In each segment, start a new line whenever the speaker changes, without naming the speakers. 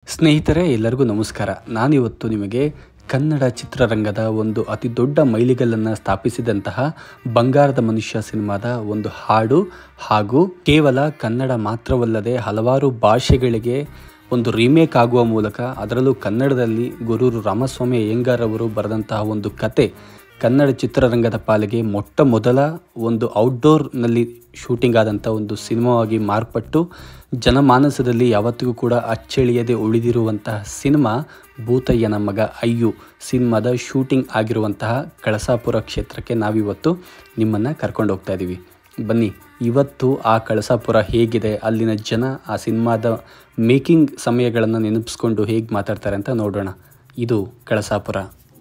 ಸ್ನೇಹಿತರೆ ಎಲ್ಲರಿಗೂ ನಮಸ್ಕಾರ ನಾನಿವತ್ತು ನಿಮಗೆ ಕನ್ನಡ ಚಿತ್ರರಂಗದ ಒಂದು ಅತಿ ದೊಡ್ಡ ಮೈಲಿಗಲ್ಲನ್ನು ಸ್ಥಾಪಿಸಿದಂತಹ ಬಂಗಾರದ ಮನುಷ್ಯ ಸಿನಿಮಾದ ಒಂದು ಹಾಡು ಹಾಗೂ ಕೇವಲ ಕನ್ನಡ ಮಾತ್ರವಲ್ಲದೆ ಹಲವಾರು ಭಾಷೆಗಳಿಗೆ ಒಂದು ರೀಮೇಕ್ ಆಗುವ ಮೂಲಕ ಅದರಲ್ಲೂ ಕನ್ನಡದಲ್ಲಿ ಗುರೂರು ರಾಮಸ್ವಾಮಿ ಅಯ್ಯಂಗಾರ್ ಅವರು ಬರೆದಂತಹ ಒಂದು ಕತೆ ಕನ್ನಡ ಚಿತ್ರರಂಗದ ಪಾಲಿಗೆ ಮೊಟ್ಟ ಮೊದಲ ಒಂದು ಔಟ್ಡೋರ್ನಲ್ಲಿ ಶೂಟಿಂಗ್ ಆದಂಥ ಒಂದು ಸಿನಿಮಾವಾಗಿ ಮಾರ್ಪಟ್ಟು ಜನಮಾನಸದಲ್ಲಿ ಯಾವತ್ತಿಗೂ ಕೂಡ ಅಚ್ಚಳಿಯದೆ ಉಳಿದಿರುವಂತಹ ಸಿನಿಮಾ ಭೂತಯ್ಯನ ಮಗ ಅಯ್ಯು ಸಿನಿಮಾದ ಶೂಟಿಂಗ್ ಆಗಿರುವಂತಹ ಕಳಸಾಪುರ ಕ್ಷೇತ್ರಕ್ಕೆ ನಾವಿವತ್ತು ನಿಮ್ಮನ್ನು ಕರ್ಕೊಂಡು ಹೋಗ್ತಾ ಇದ್ದೀವಿ ಬನ್ನಿ ಇವತ್ತು ಆ ಕಳಸಾಪುರ ಹೇಗಿದೆ ಅಲ್ಲಿನ ಜನ ಆ ಸಿನಿಮಾದ ಮೇಕಿಂಗ್ ಸಮಯಗಳನ್ನು ನೆನಪಿಸ್ಕೊಂಡು ಹೇಗೆ ಮಾತಾಡ್ತಾರೆ ಅಂತ ನೋಡೋಣ ಇದು ಕಳಸಾಪುರ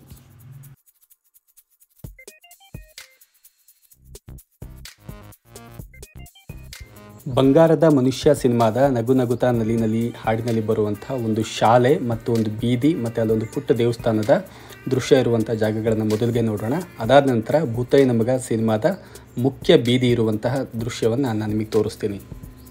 ಬಂಗಾರದ ಮನುಷ್ಯ ಸಿನಿಮಾದ ನಗು ನಗುತ್ತಾ ನಲಿ ನಲಿ ಹಾಡಿನಲ್ಲಿ ಬರುವಂತಹ ಒಂದು ಶಾಲೆ ಮತ್ತು ಒಂದು ಬೀದಿ ಮತ್ತು ಅಲ್ಲೊಂದು ಪುಟ್ಟ ದೇವಸ್ಥಾನದ ದೃಶ್ಯ ಇರುವಂಥ ಜಾಗಗಳನ್ನು ಮೊದಲಿಗೆ ನೋಡೋಣ ಅದಾದ ನಂತರ ಭೂತಯ್ಯನ ಮಗ ಸಿನಿಮಾದ ಮುಖ್ಯ ಬೀದಿ ಇರುವಂತಹ ದೃಶ್ಯವನ್ನು ನಾನು ನಿಮಗೆ ತೋರಿಸ್ತೀನಿ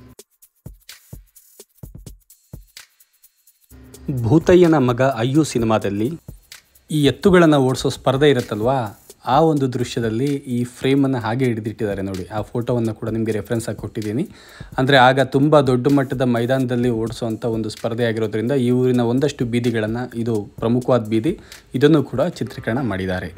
ಭೂತಯ್ಯನ ಮಗ ಅಯ್ಯು ಸಿನಿಮಾದಲ್ಲಿ ಈ ಎತ್ತುಗಳನ್ನು ಓಡಿಸೋ ಸ್ಪರ್ಧೆ ಇರುತ್ತಲ್ವಾ ಆ ಒಂದು ದೃಶ್ಯದಲ್ಲಿ ಈ ಫ್ರೇಮನ್ನು ಹಾಗೆ ಹಿಡಿದಿಟ್ಟಿದ್ದಾರೆ ನೋಡಿ ಆ ಫೋಟೋವನ್ನು ಕೂಡ ನಿಮಗೆ ರೆಫರೆನ್ಸ್ ಆಗಿ ಕೊಟ್ಟಿದ್ದೀನಿ ಅಂದರೆ ಆಗ ತುಂಬ ದೊಡ್ಡ ಮಟ್ಟದ ಮೈದಾನದಲ್ಲಿ ಓಡಿಸುವಂಥ ಒಂದು ಸ್ಪರ್ಧೆ ಆಗಿರೋದ್ರಿಂದ ಈ ಊರಿನ ಒಂದಷ್ಟು ಬೀದಿಗಳನ್ನು ಇದು ಪ್ರಮುಖವಾದ ಬೀದಿ ಇದನ್ನು ಕೂಡ ಚಿತ್ರೀಕರಣ ಮಾಡಿದ್ದಾರೆ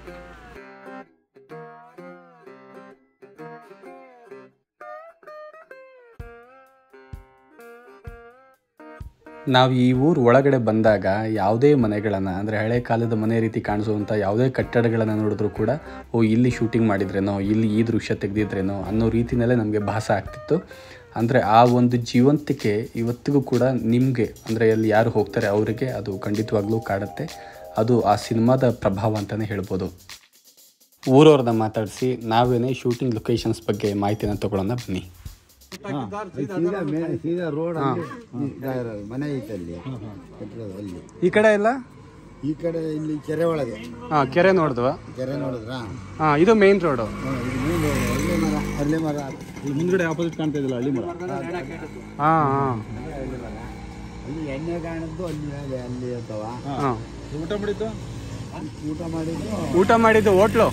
ನಾವು ಈ ಊರು ಒಳಗಡೆ ಬಂದಾಗ ಯಾವುದೇ ಮನೆಗಳನ್ನು ಅಂದರೆ ಹಳೆ ಕಾಲದ ಮನೆ ರೀತಿ ಕಾಣಿಸುವಂಥ ಯಾವುದೇ ಕಟ್ಟಡಗಳನ್ನು ನೋಡಿದ್ರೂ ಕೂಡ ಓ ಇಲ್ಲಿ ಶೂಟಿಂಗ್ ಮಾಡಿದ್ರೇನೋ ಇಲ್ಲಿ ಈ ದೃಶ್ಯ ತೆಗೆದಿದ್ರೇನೋ ಅನ್ನೋ ರೀತಿಯಲ್ಲೇ ನಮಗೆ ಭಾಸ ಆಗ್ತಿತ್ತು ಅಂದರೆ ಆ ಒಂದು ಜೀವಂತಿಕೆ ಇವತ್ತಿಗೂ ಕೂಡ ನಿಮಗೆ ಅಂದರೆ ಅಲ್ಲಿ ಯಾರು ಹೋಗ್ತಾರೆ ಅವರಿಗೆ ಅದು ಖಂಡಿತವಾಗ್ಲೂ ಕಾಡುತ್ತೆ ಅದು ಆ ಸಿನಿಮಾದ ಪ್ರಭಾವ ಅಂತಲೇ ಹೇಳ್ಬೋದು ಊರವ್ರನ್ನ ಮಾತಾಡಿಸಿ ನಾವೇನೇ ಶೂಟಿಂಗ್ ಲೊಕೇಶನ್ಸ್ ಬಗ್ಗೆ ಮಾಹಿತಿನ ತಗೊಳ್ಳೋಣ ಬನ್ನಿ
ಸೀದಾ ಮೇಲೆ ಸೀದಾ ರೋಡ್ ಅಲ್ಲಿ ಇದಾಗಿರೋದು. ಮನೆ ಐತೆ ಅಲ್ಲಿ ಕಟ್ಟಿರೋದು ಅಲ್ಲಿ
ಈ ಕಡೆ ಎಲ್ಲ
ಈ ಕಡೆ ಇಲ್ಲಿ ಕೆರೆ ಒಳಗೆ
ಹಾಂ ಕೆರೆ ನೋಡಿದ್ವಾ
ಕೆರೆ ನೋಡಿದ್ರಾ
ಹಾಂ ಇದು ಮೇನ್ ರೋಡು
ಹ್ಮ್, ಇದು ಮುಂದೆ ಅರಳಿ ಮರ ಅರಳಿ ಮರ
ಮುಂದ್ಗಡೆ ಆಪೋಸಿಟ್ ಕಾಣ್ತಾ ಇದಿಲ್ಲ ಹಳ್ಳಿ ಮರ
ಹಾಂ ಹಾಂ
ಅಲ್ಲಿ ಎಣ್ಣೆ ಕಾಣದ್ದು ಅಲ್ಲಿ ಮೇಲೆ ಅಲ್ಲಿ ಇರ್ತಾವ
ಹಾಂ
ಊಟ ಮಾಡಿದ್ದು
ಊಟ ಮಾಡಿದ್ದು
ಊಟ ಮಾಡಿದ್ದು ಹೋಟ್ಲು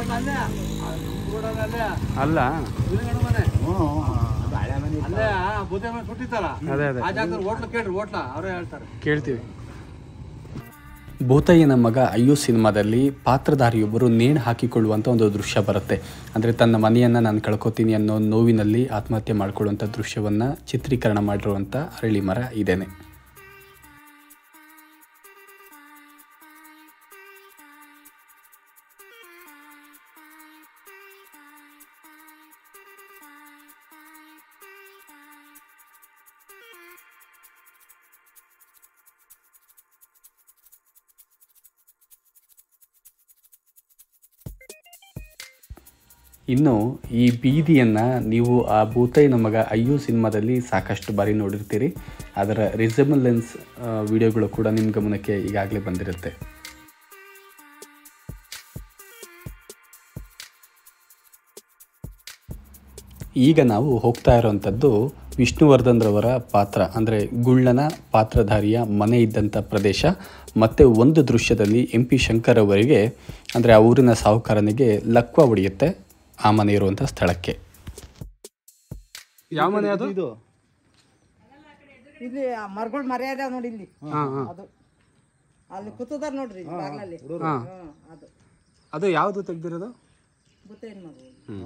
ಅಲ್ಲ
ಹ್ಞೂ ಅದು ಹಳೆ ಮನೆ ಇತ್ತು.
ಅದೇ ಅದೇ ಕೇಳ್ತೀವಿ ಭೂತಯ್ಯನ ಮಗ ಅಯ್ಯು ಸಿನಿಮಾದಲ್ಲಿ ಪಾತ್ರಧಾರಿಯೊಬ್ಬರು ನೇಣು ಹಾಕಿಕೊಳ್ಳುವಂಥ ಒಂದು ದೃಶ್ಯ ಬರುತ್ತೆ ಅಂದರೆ ತನ್ನ ಮನೆಯನ್ನು ನಾನು ಕಳ್ಕೊತೀನಿ ಅನ್ನೋ ನೋವಿನಲ್ಲಿ ಆತ್ಮಹತ್ಯೆ ಮಾಡಿಕೊಳ್ಳುವಂಥ ದೃಶ್ಯವನ್ನು ಚಿತ್ರೀಕರಣ ಮಾಡಿರುವಂಥ ಅರಳಿ ಮರ ಇದೇನೆ ಇನ್ನು ಈ ಬೀದಿಯನ್ನು ನೀವು ಆ ಭೂತಯ್ಯನ ಮಗ ಅಯ್ಯು ಸಿನಿಮಾದಲ್ಲಿ ಸಾಕಷ್ಟು ಬಾರಿ ನೋಡಿರ್ತೀರಿ ಅದರ ರಿಸೆಬಲೆನ್ಸ್ ವಿಡಿಯೋಗಳು ಕೂಡ ನಿಮ್ಮ ಗಮನಕ್ಕೆ ಈಗಾಗಲೇ ಬಂದಿರುತ್ತೆ ಈಗ ನಾವು ಹೋಗ್ತಾ ಇರೋವಂಥದ್ದು ವಿಷ್ಣುವರ್ಧನ್ ರವರ ಪಾತ್ರ ಅಂದರೆ ಗುಳ್ಳನ ಪಾತ್ರಧಾರಿಯ ಮನೆ ಇದ್ದಂಥ ಪ್ರದೇಶ ಮತ್ತು ಒಂದು ದೃಶ್ಯದಲ್ಲಿ ಎಂ ಪಿ ಶಂಕರ್ ಅವರಿಗೆ ಅಂದರೆ ಆ ಊರಿನ ಸಾಹುಕಾರನಿಗೆ ಲಕ್ವ ಹೊಡೆಯುತ್ತೆ ಆ ಮನೆ ಇರುವಂಥ ಸ್ಥಳಕ್ಕೆ ಯಾವ ಮನೆ ಅದು
ಇದು
ಇಲ್ಲಿ ಮರಗಳು ಮರ್ಯಾದ ನೋಡಿ ಇಲ್ಲಿ ಅದು ಅಲ್ಲಿ ಕೂತದಾರ ನೋಡ್ರಿ ಇಲ್ಲಿ ಬಾಗ್ಲಲ್ಲಿ ಹ್ಮ್, ಅದು
ಅದು ಯಾವುದು ತೆಗ್ದಿರೋದು
ಗೊತ್ತೇನ್ ಮಗು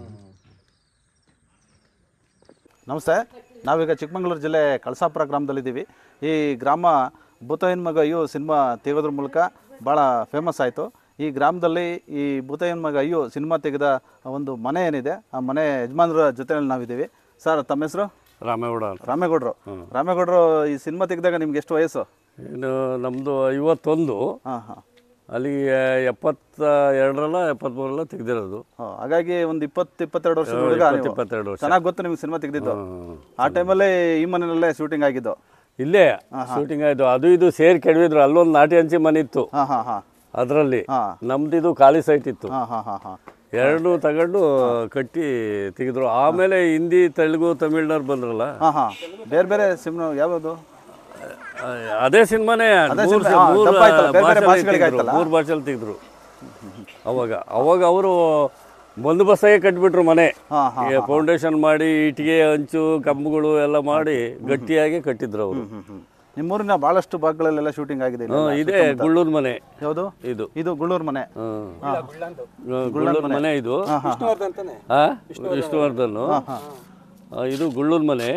ನಮಸ್ತೆ ನಾವೀಗ ಚಿಕ್ಕಮಗಳೂರು ಜಿಲ್ಲೆ ಕಳಸಾಪುರ ಗ್ರಾಮದಲ್ಲಿದ್ದೀವಿ ಈ ಗ್ರಾಮ ಭೂತಯ್ಯನ ಮಗ ಅಯ್ಯು ಸಿನಿಮಾ ತೆಗೆದ್ರ ಮೂಲಕ ಭಾಳ ಫೇಮಸ್ ಆಯಿತು ಈ ಗ್ರಾಮದಲ್ಲಿ ಈ ಭೂತಯ್ಯನ ಮಗ ಅಯ್ಯು ಸಿನಿಮಾ ತೆಗೆದ ಒಂದು ಮನೆ ಏನಿದೆ ಆ ಮನೆ ಯಜಮಾನರ ಜೊತೆಯಲ್ಲಿ ನಾವಿದ್ದೀವಿ ಸರ್ ತಮ್ಮ ಹೆಸರು
ರಾಮೇಗೌಡ
ರಾಮೇಗೌಡರು ರಾಮೇಗೌಡರು ಈ ಸಿನಿಮಾ ತೆಗೆದಾಗ ನಿಮ್ಗೆ ಎಷ್ಟು ವಯಸ್ಸು
ಇನ್ನು ನಮ್ಮದು ಐವತ್ತೊಂದು
ಹಾಂ ಹಾಂ
ಅಲ್ಲಿಗೆ ಎಪ್ಪತ್ತ ಎರಡರಲ್ಲ ಎಪ್ಪತ್ತ್ಮೂರಲ್ಲ ತೆಗ್ದಿರೋದು
ಹಾಗಾಗಿ ಒಂದು ಇಪ್ಪತ್ತು ಇಪ್ಪತ್ತೆರಡು ವರ್ಷದ ಹುಡುಗ
ಇಪ್ಪತ್ತು
ನೀವು.
ಇಪ್ಪತ್ತೆರಡು ವರ್ಷ
ಚೆನ್ನಾಗಿ ಗೊತ್ತು ನಿಮ್ಗೆ ಸಿನಿಮಾ ತೆಗೆದಿದ್ದು
ಹ್ಮ್.
ಆ ಟೈಮಲ್ಲೇ ಈ ಮನೆಯಲ್ಲೇ ಶೂಟಿಂಗ್ ಆಗಿದ್ದು
ಇಲ್ಲೇ ಶೂಟಿಂಗ್ ಆಯಿತು ಅದು ಇದು ಸೇರಿ ಕೆಡವಿದ್ರು ಅಲ್ಲೊಂದು ನಾಟಿ ಹಂಚಿ ಮನೆ ಇತ್ತು
ಹಾಂ ಹಾಂ ಹಾಂ
ಅದರಲ್ಲಿ
ಹಾ.
ನಮ್ದು ಇದು ಖಾಲಿ ಸೈಟ್ ಇತ್ತು
ಹಾಂ ಹಾಂ ಹಾಂ ಹಾಂ
ಎರಡು ತಗೊಂಡು ಕಟ್ಟಿ ತೆಗೆದ್ರು ಆಮೇಲೆ ಹಿಂದಿ ತೆಲುಗು ತಮಿಳ್ನವ್ರು ಬಂದ್ರಲ್ಲ
ಹಾಂ ಹಾಂ ಬೇರೆ ಬೇರೆ ಸಿಮ್ ಯಾವ್ದು
ಆ, ಅದೇ ಸಿನಿಮಾನೇ
ಅದೇ
ಮೂರು
ಸಿನಿಮಾ, ಹಾ,
ಮೂರು
ಡಬ್ಬ ಆಯ್ತಲ್ಲ, ಬೇರೆ ಬೇರೆ
ಭಾಷೆಲಿ
ಭಾಷೆಗಳಿಗೆ
ತೆಗ್ದ್ರು,
ಆಯ್ತಲ್ಲ?
ಮೂರು ಭಾಷೆಲಿ ತೆಗೆದ್ರು ಅವಾಗ ಅವಾಗ ಅವರು ಒಂದು ಬಸ್ಸಾಗೆ ಕಟ್ಬಿಟ್ರು ಮನೆ
ಹಾ, ಹಾ,
ಫೌಂಡೇಶನ್ ಮಾಡಿ ಇಟ್ಟಿಗೆ ಹಂಚು ಕಂಬಗಳು ಎಲ್ಲ ಮಾಡಿ ಗಟ್ಟಿಯಾಗಿ ಕಟ್ಟಿದ್ರು ಅವರು
ನಿಮ್ಮೂರಿನ ಬಹಳಷ್ಟು ಭಾಗಗಳಲ್ಲೆಲ್ಲ ಶೂಟಿಂಗ್ ಆಗಿದೆ ಇಲ್ಲಿ.
ಇದೇ ಗುಳ್ಳೂರ್ ಮನೆ
ಯಾವುದು
ಇದು
ಇದು ಗುಳ್ಳೂರು ಮನೆ
ಹ್ಮ್. ಗುಳ್ಳೂರ್ ಮನೆ ಇದು ಹಾ ವಿಷ್ಣುವರ್ಧನ್ ಆ, ಇದು ಗುಳ್ಳೂರ್ ಮನೆ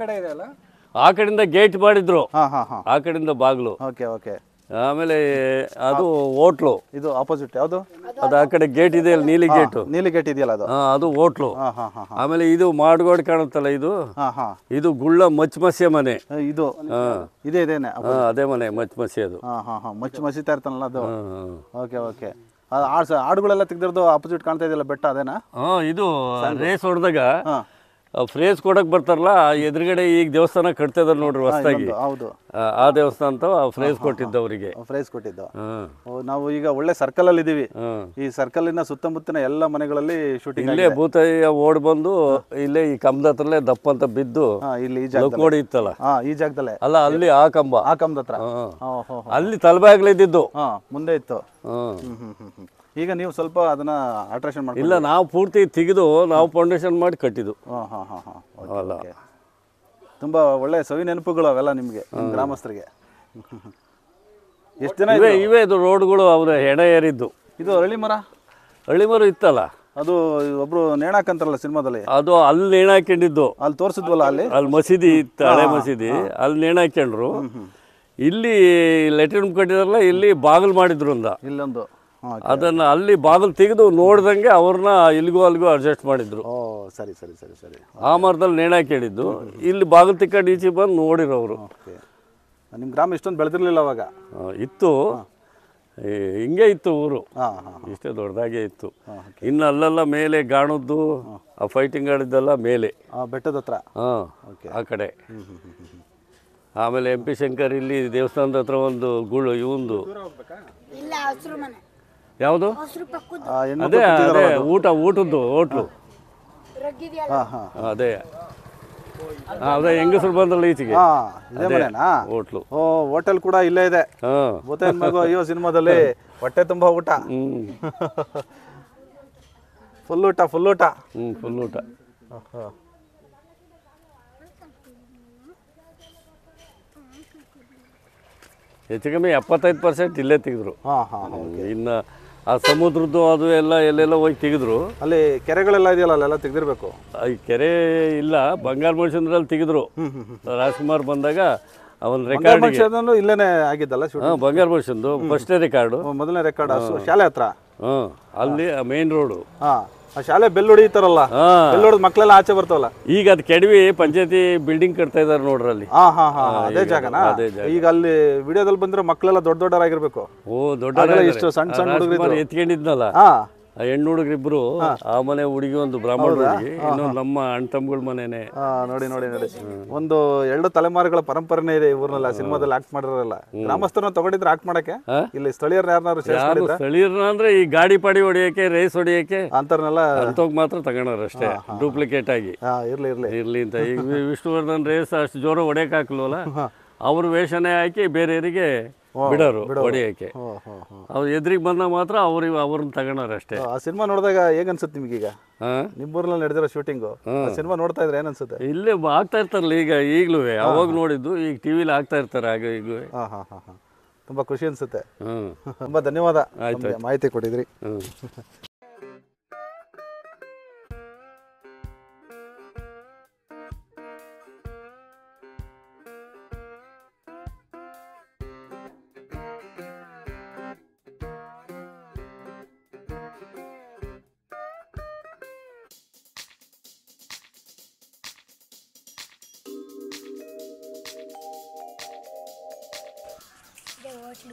ಆ ಕಡೆಯಿಂದ ಗೇಟ್ ಮಾಡಿದ್ರು
ಹಾ ಹಾ ಹಾ
ಆ ಕಡೆಯಿಂದ ಬಾಗ್ಲು
ಓಕೆ ಓಕೆ
ಆಮೇಲೆ ಅದು ಹೋಟ್ಲು
ಇದು ಆಪೋಸಿಟ್ ಯಾವುದು
ಅದು ಆ ಕಡೆ ಗೇಟ್ ಇದೆ ಅಲ್ಲ ನೀಲಿ ಗೇಟು
ನೀಲಿ ಗೇಟ್ ಇದೆಯಲ್ಲ ಅದು
ಹಾ, ಅದು ಹೋಟ್ಲು
ಹಾ ಹಾ ಹಾ
ಆಮೇಲೆ ಇದು ಮಾಡ್ಗೋಡ್ ಕಾಣುತ್ತಲ್ಲ ಇದು
ಹಾ ಹಾ
ಇದು ಗುಳ್ಳ ಮಚ್ ಮಸ್ಯ ಮನೆ
ಇದು
ಹಾ
ಇದೇ ಇದೇನೆ
ಹಾ, ಅದೇ ಮನೆ ಮಚ್ ಮಸ್ಯ ಅದು
ಹಾ ಹಾ ಹಾ ಮಚ್ಚಿ ಮಸಿತಾ ಇರ್ತಾನಲ್ಲ ಅದು
ಹಾ, ಹಾ.
ಓಕೆ ಓಕೆ ಅದು ಆಡ್ಸ ಹಾಡುಗಳೆಲ್ಲ ತೆಗ್ದಿರೋದು ಆಪೋಸಿಟ್ ಕಾಣ್ತಾ ಇದೆಯಲ್ಲ ಬೆಟ್ಟ ಅದೇನಾ
ಹಾ ಇದು ರೇಸ್ ಹೊಡೆದಾಗ
ಹಾ
ಫ್ರೇಸ್ ಕೊಡಕ್ ಬರ್ತಾರಲ್ಲ ಆ ಎದುರುಗಡೆ ಈಗ ದೇವಸ್ಥಾನ ಕಟ್ತಾ ಇದಾರೆ ನೋಡ್ರಿ ಹೊಸದಾಗಿ
ಇನ್ನೊಂದು, ಹೌದು
ಆ ದೇವಸ್ಥಾನ ಅಂತ ಫ್ರೇಸ್ ಕೊಟ್ಟಿದ್ದವರಿಗೆ
ಪ್ರೈಸ್ ಕೊಟ್ಟಿದ್ದು
ಹ್ಮ್
ಓ, ನಾವು ಈಗ ಒಳ್ಳೆ ಸರ್ಕಲ್ ಅಲ್ಲಿ ಇದೀವಿ
ಹ್ಮ್
ಈ ಸರ್ಕಲ್ಲಿನ ಸುತ್ತಮುತ್ತಲಿನ ಎಲ್ಲ ಮನೆಗಳಲ್ಲಿ ಶೂಟಿಂಗ್
ಇಲ್ಲೇ ಭೂತಯ್ಯ ಓಡ್ ಬಂದು ಇಲ್ಲೇ ಈ ಕಂಬದ ಹತ್ರಲ್ಲೇ ದಪ್ಪ ಅಂತ ಬಿದ್ದು
ಹಾ ಇಲ್ಲಿ ಈ ಜಾಗದಲ್ಲಿ
ಲಕೋಡಿ ಇತ್ತಲ್ಲ
ಹಾ ಈ ಜಾಗದಲ್ಲೇ
ಅಲ್ಲ ಅಲ್ಲಿ ಆ ಕಂಬ
ಆ ಕಂಬದ ಹತ್ರ
ಹಾ.
ಹಾ ಹೋ
ಅಲ್ಲಿ ತಲೆಬಾಗ್ಲಿದ್ದಿದ್ದು
ಹಾ ಮುಂದೆ ಇತ್ತು
ಹ್ಮ್
ಹ್ಮ್ ಹ್ಮ್ ಹ್ಮ್ ಹ್ಮ್ ಈಗ ನೀವು ಸ್ವಲ್ಪ ಅದನ್ನ ಆಲ್ಟ್ರೇಷನ್ ಮಾಡಿ
ಇಲ್ಲ ನಾವು ಪೂರ್ತಿ ತೆಗೆದು ನಾವು ಫೌಂಡೇಶನ್ ಮಾಡಿ ಕಟ್ಟಿದ್ದು
ಹಾ ಹಾ ಹಾ ಹಾ ಓಕೆ,
ಅಲ್ಲ.
ಓಕೆ. ತುಂಬಾ ಒಳ್ಳೆ ಸವಿ ನೆನಪುಗಳು ಅವೆಲ್ಲ ನಿಮ್ಗೆ ನಿಮ್ ಗ್ರಾಮಸ್ಥರಿಗೆ ಎಷ್ಟು ದಿನ
ಇವೇ ಇವೇ ಇದು ರೋಡ್ಗಳು ಅವ್ರ ಹೆಣ ಏರಿದ್ದು
ಇದು ಅರಳಿ ಮರ
ಹಳ್ಳಿಮರು ಇತ್ತಲ್ಲ
ಅದು ಒಬ್ರು ನೇಣಾಕಂತಾರಲ್ಲ ಸಿನಿಮಾದಲ್ಲಿ
ಅದು ಅಲ್ಲಿ ನೇಣು ಹಾಕೊಂಡಿದ್ದು
ಅಲ್ಲಿ ತೋರಿಸಿದ್ವಲ್ಲ ಅಲ್ಲಿ
ಅಲ್ಲಿ ಮಸೀದಿ ಇತ್ತು ಹಳೆ ಮಸೀದಿ ಅಲ್ಲಿ ನೇಣು ಹಾಕ್ಕೊಂಡ್ರು ಇಲ್ಲಿ ಲೆಟ್ರಿನ್ ಕಟ್ಟಿದಾರಲ್ಲ ಇಲ್ಲಿ ಬಾಗಿಲು ಮಾಡಿದ್ರು ಅಂದ
ಇಲ್ಲೊಂದು ಹಾ
ಅದನ್ನ ಅಲ್ಲಿ ಬಾಗಿಲು ತೆಗೆದು ನೋಡ್ದಂಗೆ ಅವ್ರನ್ನ ಇಲ್ಲಿಗೂ ಅಲ್ಲಿಗೂ ಅಡ್ಜಸ್ಟ್ ಮಾಡಿದ್ರು
ಓ ಸರಿ ಸರಿ ಸರಿ ಸರಿ
ಆ ಮರದಲ್ಲಿ ನೇಣು ಹಾಕೊಂಡಿದ್ದು ಇಲ್ಲಿ ಬಾಗಿಲು ತಿಕ್ಕಂಡು ಈಚೆ ಬಂದು ನೋಡಿರೋರು
ಓಕೆ ನಿಮ್ಮ ಗ್ರಾಮ ಇಷ್ಟೊಂದು ಬೆಳೆದಿರ್ಲಿಲ್ಲ ಅವಾಗ
ಆ, ಇತ್ತು ಈ ಹಿಂಗೆ ಇತ್ತು ಊರು
ಹಾ ಹಾ
ಇಷ್ಟೇ ದೊಡ್ಡದಾಗೆ ಇತ್ತು ಇನ್ನು ಅಲ್ಲೆಲ್ಲ ಮೇಲೆ ಗಾಣದ್ದು ಆ ಫೈಟಿಂಗ್ ಆಡಿದ್ದೆಲ್ಲ ಮೇಲೆ
ಆ ಬೆಟ್ಟದ ಹತ್ರ
ಹಾಂ ಆ ಕಡೆ ಆಮೇಲೆ ಎಂ ಪಿ ಶಂಕರ್ ಇಲ್ಲಿ ದೇವಸ್ಥಾನದ ಹತ್ರ ಒಂದು ಗುಳು ಇವಂದು
ಇಲ್ಲ ಹಸಿರು ಮನೆ
ಯಾವುದು
ಹಸಿರು ಪಕ್ಕದ
ಆ ಹೆಣ್ಣು
ಅದೇ ಅದೇ ಊಟ ಊಟದ್ದು ಹೋಟ್ಲು
ರಗ್ಗಿದೆಯಲ್ಲ
ಹಾ ಹಾ
ಅದೇ ಆ, ಅದೇ ಹೆಂಗಸರು ಬಂದಲ್ಲ ಈಚೆಗೆ
ಹಾ ಇದೇ ಮನೆನಾ
ಹೋಟ್ಲು
ಓ ಹೋಟೆಲ್ ಕೂಡ ಇಲ್ಲೇ ಇದೆ
ಹಾಂ
ಭೂತೇನ್ ಮಗು ಅಯ್ಯೋ ಸಿನಿಮಾದಲ್ಲಿ ಹೊಟ್ಟೆ ತುಂಬಾ ಊಟ
ಹ್ಞೂ
ಫುಲ್ ಊಟ ಫುಲ್ ಊಟ
ಹ್ಞೂ ಫುಲ್ ಊಟ ಹೆಚ್ಚು ಕಮ್ಮಿ ಎಪ್ಪತ್ತೈದು ಪರ್ಸೆಂಟ್ ಇಲ್ಲೇ ತೆಗೆದ್ರು
ಹಾ ಹಾ ಹಾ.
ಇನ್ನು ಆ ಸಮುದ್ರದ್ದು ಅದು ಎಲ್ಲ ಎಲ್ಲೆಲ್ಲ ಹೋಗಿ ತೆಗೆದ್ರು
ಅಲ್ಲಿ ಕೆರೆಗಳೆಲ್ಲ ಇದೆಯಲ್ಲ ಅಲ್ಲೆಲ್ಲ ತೆಗ್ದಿರ್ಬೇಕು
ಈ ಕೆರೆ ಇಲ್ಲ ಬಂಗಾರ ಮನುಷ್ಯಂದ್ರಲ್ಲಿ ತೆಗೆದ್ರು ರಾಜ್ಕುಮಾರ್ ಬಂದಾಗ ಅವನ ರೆಕಾರ್ಡ್
ಮನುಷ್ಯನೂ ಇಲ್ಲೇನೆ ಆಗಿದ್ದಲ್ಲ ಶೂಟ್
ಹಾಂ ಬಂಗಾರ ಮನುಷ್ಯಂದು ಫಸ್ಟೇ ರೆಕಾರ್ಡು
ಮೊದಲನೇ ರೆಕಾರ್ಡ್ ಶಾಲೆ ಹತ್ರ
ಹಾಂ ಅಲ್ಲಿ ಮೇನ್ ರೋಡು
ಹಾ ಆ ಶಾಲೆ ಬೆಲ್ ಹೊಡಿತಾರಲ್ಲ
ಹಾಂ
ಬೆಲ್ ಹೊಡೆದ್ ಮಕ್ಳೆಲ್ಲ ಆಚೆ ಬರ್ತಾವಲ್ಲ
ಈಗ ಅದು ಕೆಡವಿ ಪಂಚಾಯತಿ ಬಿಲ್ಡಿಂಗ್ ಕಟ್ತಾ ಇದ್ದಾರೆ ನೋಡ್ರಿ ಅಲ್ಲಿ
ಹಾ ಹಾ ಹಾ ಅದೇ
ಈಗ
ಜಾಗನಾ
ಅದೇ ಜಾಗ.
ಈಗ ಅಲ್ಲಿ ವಿಡಿಯೋದಲ್ಲಿ ಬಂದ್ರೆ ಮಕ್ಳೆಲ್ಲ ದೊಡ್ಡ ದೊಡ್ಡವರಾಗಿರ್ಬೇಕು
ಓ ದೊಡ್ಡ
ಆಗಲೇ ಇಷ್ಟು ಸಣ್ಣ ಸಣ್ಣ ಹುಡುಗರಿದ್ರು.
ಎತ್ಕೊಂಡಿದ್ನಲ್ಲ
ಹಾ
ಆ ಹೆಣ್ಣು ಹುಡುಗರಿಬ್ರು ಆ ಮನೆ ಹುಡುಗಿ ಒಂದು ಬ್ರಾಹ್ಮಣ ಹುಡುಗಿ ಇನ್ನೊಂದು ನಮ್ಮ ಅಣ್ಣ ತಮ್ಮಗಳ ಮನೆನೇ
ಹಾ ನೋಡಿ ನೋಡಿ ನೋಡಿ ಒಂದು ಎರಡು ತಲೆಮಾರುಗಳ ಪರಂಪರೆನೇ ಇದೆ ಈ ಊರ್ನಲ್ಲಿ ಆ ಸಿನಿಮಾದಲ್ಲಿ ಆಕ್ಟ್ ಮಾಡಿರಲ್ಲ ಗ್ರಾಮಸ್ಥರನ್ನ ತಗೊಂಡಿದ್ರೆ ಆಕ್ಟ್ ಮಾಡಕ್ಕೆ
ಹಾ?
ಇಲ್ಲಿ ಸ್ಥಳೀಯರನ್ನ ಯಾರನ್ನಾರು
ಯಾರು
ಸೇರಿಸ್ಕೊಂಡಿದ್ರೆ
ಸ್ಥಳೀಯರನ್ನ ಅಂದ್ರೆ ಈ ಗಾಡಿ ಪಾಡಿ ಹೊಡಿಯಕ್ಕೆ ರೇಸ್ ಹೊಡಿಯಕ್ಕೆ
ಅಂತರ್ನೆಲ್ಲ
ಅಂತೋಗ್ ಮಾತ್ರ ತಗೊಂಡಾರ ಅಷ್ಟೇ ಡೂಪ್ಲಿಕೇಟ್ ಆಗಿ
ಹಾ ಇರ್ಲಿ ಇರ್ಲಿ
ಇರ್ಲಿ ಅಂತ ಈಗ ವಿ- ವಿಷ್ಣುವರ್ಧನ್ ರೇಸ್ ಅಷ್ಟು ಜೋರ ಹೊಡೆಯಕ್ ಹಾಕ್ಲವಲ್ಲ ಅವ್ರ ವೇಷನೇ ಹಾಕಿ ಬೇರೆಯವರಿಗೆ ಬಿಡೋರು ಹೊಡಿಯಕ್ಕೆ
ಹೋ ಹೋ ಹೋ
ಅವ್ರು ಎದುರಿಗೆ ಬಂದಾಗ ಮಾತ್ರ ಅವ್ರಿಗೆ ಅವ್ರನ್ನ ತಗೊಂಡಾರ ಅಷ್ಟೇ
ಆ ಸಿನಿಮಾ ನೋಡಿದಾಗ ಹೇಗ್ ಅನ್ಸುತ್ತೆ ನಿಮ್ಗೀಗ
ಹಾ
ನಿಮ್ಮೂರಲ್ಲಿ ನಡೆದಿರೋ ಶೂಟಿಂಗು ಸಿನಿಮಾ ನೋಡ್ತಾ ಇದ್ರೆ ಏನ್ ಅನ್ಸುತ್ತೆ
ಇಲ್ಲೇ ಬ- ಆಗ್ತಾ ಇರ್ತಾರಲ್ಲ ಈಗ ಈಗಲೂ ಅವಾಗ ನೋಡಿದ್ದು ಈಗ ಟಿವಿಲಿ ಆಗ್ತಾ ಇರ್ತಾರೆ ಆಗ ಈಗಲೂ
ಹಾ ಹಾ ಹಾ ಹಾ ತುಂಬಾ ಖುಷಿ ಅನ್ಸುತ್ತೆ
ಹ್ಮ್
ತುಂಬಾ ಧನ್ಯವಾದ
ಆಯ್ತು,
ನಮ್ಗೆ ಮಾಹಿತಿ ಕೊಟ್ಟಿದ್ರಿ
ಹ್ಮ್
ಇದೆ ಹೋಟ್ಲು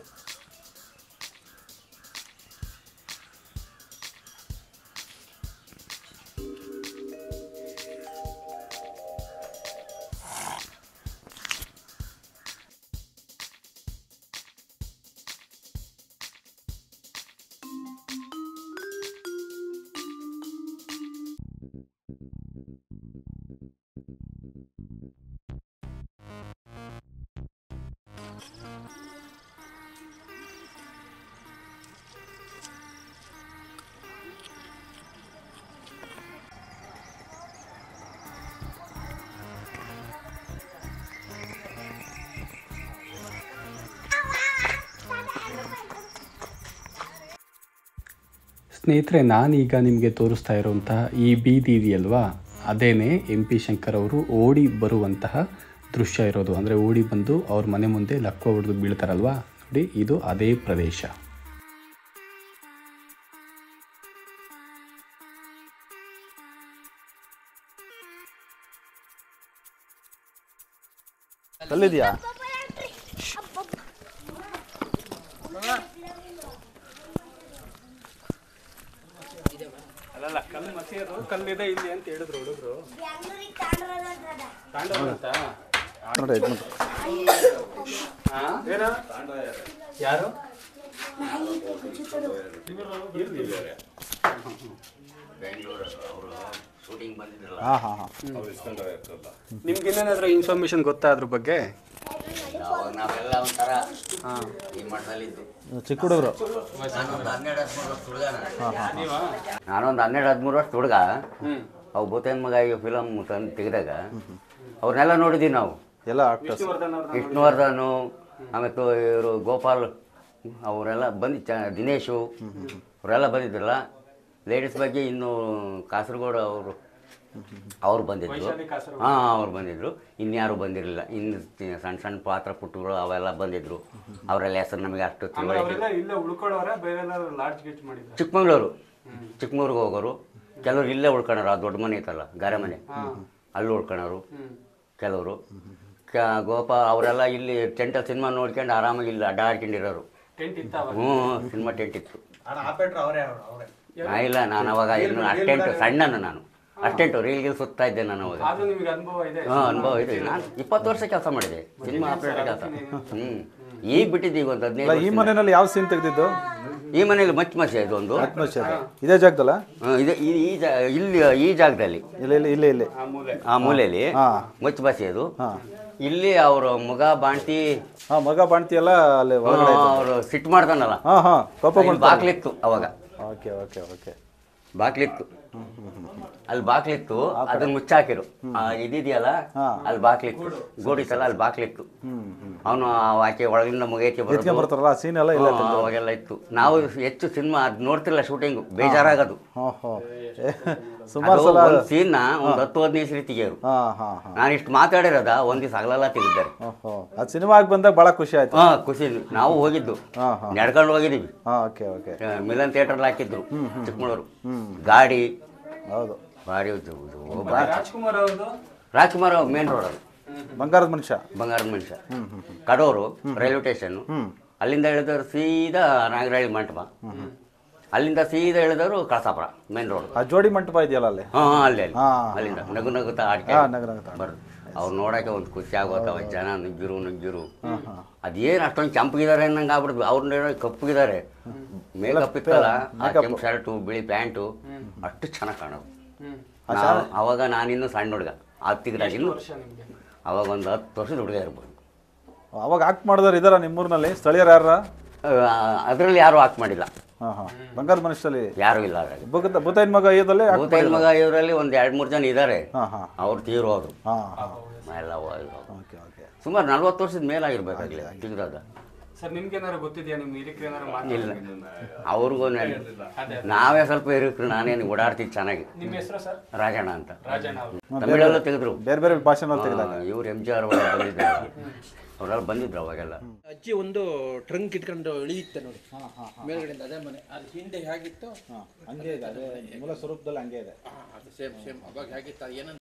ಸ್ನೇಹಿತರೆ ನಾನೀಗ ನಿಮಗೆ ತೋರಿಸ್ತಾ ಇರುವಂತಹ ಈ ಬೀದಿ ಇದೆಯಲ್ವಾ ಅದೇನೆ ಎಂ ಪಿ ಶಂಕರ್ ಅವರು ಓಡಿ ಬರುವಂತಹ ದೃಶ್ಯ ಇರೋದು ಅಂದರೆ ಓಡಿ ಬಂದು ಅವ್ರ ಮನೆ ಮುಂದೆ ಲಕ್ಕ ಹೊಡೆದು ಬೀಳ್ತಾರಲ್ವಾ ನೋಡಿ ಇದು ಅದೇ ಪ್ರದೇಶ
ಕಲ್ಲಿದೆಯಾ
ಅಲ್ಲಲ್ಲ ಕಲ್ಲು ಮಸೀದು ಕಲ್ಲಿದೆ ಇಲ್ಲಿ ಅಂತ ಹೇಳಿದ್ರು ಹುಡುಗರು
ನೋಡಿ ಇದು ನೋಡಿ.
ಯಾರು
ಹಾ ಹಾ ಹಾ
ನಿಮ್ಗೆ ಏನೇನಾದ್ರೂ ಇನ್ಫಾರ್ಮೇಶನ್ ಗೊತ್ತಾ ಅದ್ರ ಬಗ್ಗೆ
ನಾವೆಲ್ಲ ಒಂಥರ ಈ ಮಠದಲ್ಲಿದ್ದು
ಚಿಕ್ಕ ಹುಡುಗರು
ನಾನೊಂದು ಹನ್ನೆರಡು ಹದಿಮೂರು ವರ್ಷ ಹುಡುಗ ನಾನೊಂದು ಹನ್ನೆರಡು ಹದಿಮೂರು ವರ್ಷ ಹುಡುಗ ಅವು ಭೂತೇನ್ ಮಗ ಈ ಫಿಲಮ್ ತಂದು ತೆಗೆದಾಗ ಅವ್ರನ್ನೆಲ್ಲ ನೋಡಿದ್ದೀವಿ ನಾವು
ಎಲ್ಲ ಆಕ್ಟರ್ಸ್
ವಿಷ್ಣುವರ್ಧನು ಆಮೇಲೆ ಇವರು ಗೋಪಾಲ್ ಅವರೆಲ್ಲ ಬಂದು ಚ ದಿನೇಶು ಅವರೆಲ್ಲ ಬಂದಿದ್ರಲ್ಲ ಲೇಡೀಸ್ ಬಗ್ಗೆ ಇನ್ನು ಕಾಸರಗೋಡು ಅವರು ಅವ್ರು ಬಂದಿದ್ರು ಹಾಂ ಅವ್ರು ಬಂದಿದ್ರು ಇನ್ಯಾರು ಬಂದಿರಲಿಲ್ಲ ಇನ್ನು ತಿ- ಸಣ್ಣ ಸಣ್ಣ ಪಾತ್ರ ಪುಟ್ಟಗಳು ಅವೆಲ್ಲ ಬಂದಿದ್ರು ಅವರೆಲ್ಲ ಹೆಸರು ನಮಗೆ ಅಷ್ಟು ತಿಳುವಳಿಕೆ
ಇಲ್ಲೇ ಉಳ್ಕೊಳ್ಳೋರೆ ಬೇರೆ ಲಾಡ್ಜ್ ಗಿಟ್ ಮಾಡಿದ್ರು
ಚಿಕ್ಕಮಂಗ್ಳೂರು ಚಿಕ್ಕಮಂಗ್ಳೂರಿಗೆ ಹೋಗೋರು ಕೆಲವರು ಇಲ್ಲೇ ಉಳ್ಕೊಳೋರು ಆ ದೊಡ್ಡ ಮನೆ ಐತಲ್ಲ ಗಾರೆ ಮನೆ ಅಲ್ಲಿ ಉಳ್ಕೊಳೋರು ಕೆಲವರು ಕ ಗೋಪಾಲ್ ಅವರೆಲ್ಲ ಇಲ್ಲಿ ಟೆಂಟಲ್ಲಿ ಸಿನಿಮಾ ನೋಡ್ಕೊಂಡು ಆರಾಮಾಗಿ ಇಲ್ಲಿ ಅಡ್ಡಾಡ್ಕೊಂಡಿರೋರು
ಟೆಂಟ್ ಇತ್ತ
ಹ್ಞೂ ಸಿನಿಮಾ ಟೆಂಟ್ ಇತ್ತು ನಾ ಇಲ್ಲ ನಾನು ಅವಾಗ ಇನ್ನು ಅಷ್ಟೆಂಟು ಸಣ್ಣನು ನಾನು ಅಷ್ಟೆಂಟು ರೀಲ್ಗೆ ಸುತ್ತಾ ಇದ್ದೆ ನಾನು ಅವಾಗ
ಆದ್ರೂ ನಿಮ್ಗೆ ಅನುಭವ ಇದೆ
ಹಾಂ ಅನುಭವ ಇದೆ ನಾನು ಇಪ್ಪತ್ತು ವರ್ಷ ಕೆಲಸ ಮಾಡಿದೆ ಸಿನಿಮಾ ಆಪರೇಟರ್ ಕೆಲಸ ಹ್ಞೂ ಈಗ ಬಿಟ್ಟಿದ್ದೀವಿ ಒಂದು
ಅಲ್ಲ
ಹದಿನೈದು
ಈ
ವರ್ಷದಿಂದ.
ಮನೆಯಲ್ಲಿ ಯಾವ ಸೀನ್ ತೆಗೆದಿದ್ದು
ಈ ಮನೇಲಿ ಮಚ್ಚ ಮಸಿ ಇದೊಂದು
ಆತ್ಮಹತ್ಯೆ ಇದೇ ಜಾಗದಲ್ಲ
ಹ್ಮ್, ಇದೆ ಈ- ಈ ಜಾ ಇಲ್ಲಿ ಈ ಜಾಗದಲ್ಲಿ
ಇಲ್ಲ ಇಲ್ಲ ಇಲ್ಲಿ ಇಲ್ಲಿ
ಆ ಮೂಲೆಯಲ್ಲಿ
ಹಾ.
ಮುಚ್ಚ ಬಸಿ ಅದು
ಹಾ
ಇಲ್ಲಿ ಅವ್ರ ಮಗ ಬಾಣ್ತಿ
ಹಾ ಮಗ ಬಾಣ್ತಿ ಎಲ್ಲ ಅಲ್ಲಿ ಒಳಗಡೆ ಇದ್ದು.
ಅವರು ಸಿಟ್ಟು ಮಾಡ್ತಾನಲ್ಲ
ಹಾ ಹಾ ಕೋಪ
ಇಲ್ಲಿ
ಮಾಡ್ತಾರೆ
ಬಾಕ್ಲಿತ್ತು ಅವಾಗ
ಓಕೆ ಓಕೆ ಓಕೆ
ಬಾಕ್ಲಿತ್ತು ಅಲ್ಲಿ ಬಾಕ್ಲಿತ್ತು ಅದನ್ನ ಮುಚ್ಚಾಕಿರು ಆ ಇದಿದೆಯಲ್ಲ
ಹಾ.
ಅಲ್ಲಿ ಬಾಕ್ಲಿತ್ತು ಗೋಡಿತಲ್ಲ ಅಲ್ಲಿ ಬಾಕ್ಲಿತ್ತು ಅವನು ಆಕೆ ಒಳಗಿಂದ ಮುಗೈತಿ
ಎತ್ಕೊಂಡ್
ಬರೋದು
ಬರ್ತಾರಲ್ಲ ಆ ಸೀನ್ ಎಲ್ಲ ಇಲ್ಲ
ಹಾ, ಅವಾಗೆಲ್ಲ ಇತ್ತು ನಾವು ಹೆಚ್ಚು ಸಿನಿಮಾ ಅದ್ ನೋಡ್ತಿಲ್ಲ ಶೂಟಿಂಗು ಬೇಜಾರಾಗೋದು
ಹಾ ಹಾ ಸುಮಾರು ಸಲ
ಸೀನ್ನ ಒಂದು ಹತ್ತು ಹದಿನೈದು ಸರಿ ತೆಗಿಯೋರು
ಹಾ ಹಾ ಹಾ
ನಾನು ಇಷ್ಟು ಮಾತಾಡಿರೋದ ಒಂದ್ ದಿವಸ ಹಗಲೆಲ್ಲ ತೆಗಿದ್ದಾರೆ
ಓಹೋ ಅದು ಸಿನಿಮಾ ಆಗಿ ಬಂದಾಗ ಭಾಳ ಖುಷಿ ಆಯ್ತು
ಹಾ ಖುಷಿ ನಾವು ಹೋಗಿದ್ದು
ಹಾ ಹಾ
ನಡ್ಕೊಂಡು ಹೋಗಿದ್ದೀವಿ
ಹಾ ಓಕೆ ಓಕೆ
ಆ, ಮಿಲನ್ ಥಿಯೇಟರ್ ಹಾಕಿದ್ರು ಚಿಕ್ಕಮಗಳೂರು ಗಾಡಿ
ಹೌದು
ಭಾರಿ ಉದ್ದು- ಉದ್ದು- ಭಾರಿ-
ರಾಜ್ಕುಮಾರ್ ಅವ್ರದ್ದು
ರಾಜ್ಕುಮಾರ್ ಮೇನ್ ರೋಡ್ ಅದು
ಬಂಗಾರದ ಮನುಷ್ಯ
ಬಂಗಾರದ ಮನುಷ್ಯ ಕಡೂರು ರೈಲ್ವೆ ಸ್ಟೇಷನ್ ಅಲ್ಲಿಂದ ಇಳಿದವರು ಸೀದಾ ನಾಗರಹಳ್ಳಿ ಮಂಟಪ ಅಲ್ಲಿಂದ ಸೀದಾ ಇಳಿದವರು ಕಳಸಾಪುರ ಮೇನ್ ರೋಡ್
ಆ ಜೋಡಿ ಮಂಟಪ ಇದೆಯಲ್ಲ ಅಲ್ಲಿ
ಹಾ ಹಾ, ಅಲ್ಲಿ ಅಲ್ಲಿ
ಹಾ.
ಅಲ್ಲಿಂದ ನಗು ನಗುತ್ತಾ ಆಡ್ಕೆ
ಹಾ, ನಗು ನಗುತ್ತಾ ಆಡ್ಕೆ.
ಬರೋದು ಅವ್ರು ನೋಡಕ್ಕೆ ಒಂದು ಖುಷಿ ಆಗೋತ್ತವ ಜನ ನುಗ್ಗಿರು ನುಗ್ಗಿರು ಅದೇನು ಅಷ್ಟೊಂದು ಕೆಂಪಗಿದ್ದಾರೆ ಅನ್ನಂಗೆ ಆಗ್ಬಿಡ್ತು ಅವ್ರನ್ನ ಕಪ್ಪಗಿದ್ದಾರೆ ಮೇಕಪ್ ಇತ್ತಲ್ಲ ಆ ಕೆಂಪು ಶರ್ಟು ಬಿಳಿ ಪ್ಯಾಂಟು ಅಷ್ಟು ಚೆನ್ನಾಗಿ ಕಾಣೋದು ನಾವು- ಅವಾಗ ನಾನಿನ್ನೂ ಸಣ್ಣ ಹುಡುಗ ಹತ್ತಿಗ್ರಾಗ ಇನ್ನು ಅವಾಗ ಒಂದು ಹತ್ತು ವರ್ಷದ ಹುಡುಗ ಇರ್ಬೋದು
ಅವಾಗ ಆಕ್ಟ್ ಮಾಡಿದವ್ರು ಇದಾರ ನಿಮ್ಮೂರಿನಲ್ಲಿ ಸ್ಥಳೀಯರು ಯಾರ
ಅದರಲ್ಲಿ ಯಾರೂ ಹಾಕ್ ಮಾಡಿಲ್ಲ
ಹಾ ಹಾ ಬಂಗಾರದ ಮನುಷ್ಯದಲ್ಲಿ
ಯಾರೂ ಇಲ್ಲ ಅದ್ರಾಗ
ಭೂತ ಭೂತಾಯಿನ ಮಗ ಅಯ್ಯದಲ್ಲಿ act
ಭೂತಾಯಿ ಮಗ ಇವರಲ್ಲಿ ಒಂದು ಎರಡು ಮೂರು ಜನ ಇದ್ದಾರೆ
ಹಾ ಹಾ
ಅವ್ರು ತೀರು ಹೋದ್ರು
ಹಾ ಹಾ
ಎಲ್ಲ ಹೋದ್ರು.
ಓಕೆ ಓಕೆ
ಸುಮಾರು ನಲ್ವತ್ತು ವರ್ಷದ ಮೇಲಾಗಿರ್ಬೇಕಾಗ್ಲಿ ತೆಗ್ದಾಗ
ಸರ್ ನಿಮ್ಗೆ ಏನಾರು ಗೊತ್ತಿದ್ಯಾ ನಿಮ್ ಹಿರಿಕರು ಏನಾರು
ಇಲ್ಲ ಅವ್ರಿಗೂ ನಾವೇ ಸ್ವಲ್ಪ ಇರಕ್ರು ನಾನೇನು ಓಡಾಡ್ತಿದ್ದು ಚೆನ್ನಾಗಿ
ನಿಮ್ಮ ಹೆಸರು ಸರ್
ರಾಜಣ್ಣ ಅಂತ
ರಾಜಣ್ಣ ಅವರು
ತಮಿಳಲ್ಲೂ ತೆಗೆದ್ರು
ಬೇರೆ ಬೇರೆ ಭಾಷೆನಲ್ಲಿ ತೆಗೆದಾಗ
ಇವ್ರು ಎಮ್ ಜಿ ಆರ್ ಬಂದಿದ್ರು ಅವರೆಲ್ಲ ಬಂದಿದ್ರು ಅವಾಗೆಲ್ಲ
ಅಜ್ಜಿ ಒಂದು ಟ್ರಂಕ್ ಇಟ್ಕೊಂಡು ಇಳಿಯುತ್ತೆ ನೋಡಿ ಮೇಲ್ಗಡೆಯಿಂದ ಅದೇ ಮನೆ ಅದು ಹಿಂದೆ ಹೇಗಿತ್ತು
ಹಂಗೆ ಇದೆ ಅದೇ ಮೂಲ ಸ್ವರೂಪದಲ್ಲಿ ಹಂಗೆ ಇದೆ
ಅದು ಸೇಮ್ ಸೇಮ್ ಅವಾಗ ಹೇಗಿತ್ತು ಅದು ಏನಂತ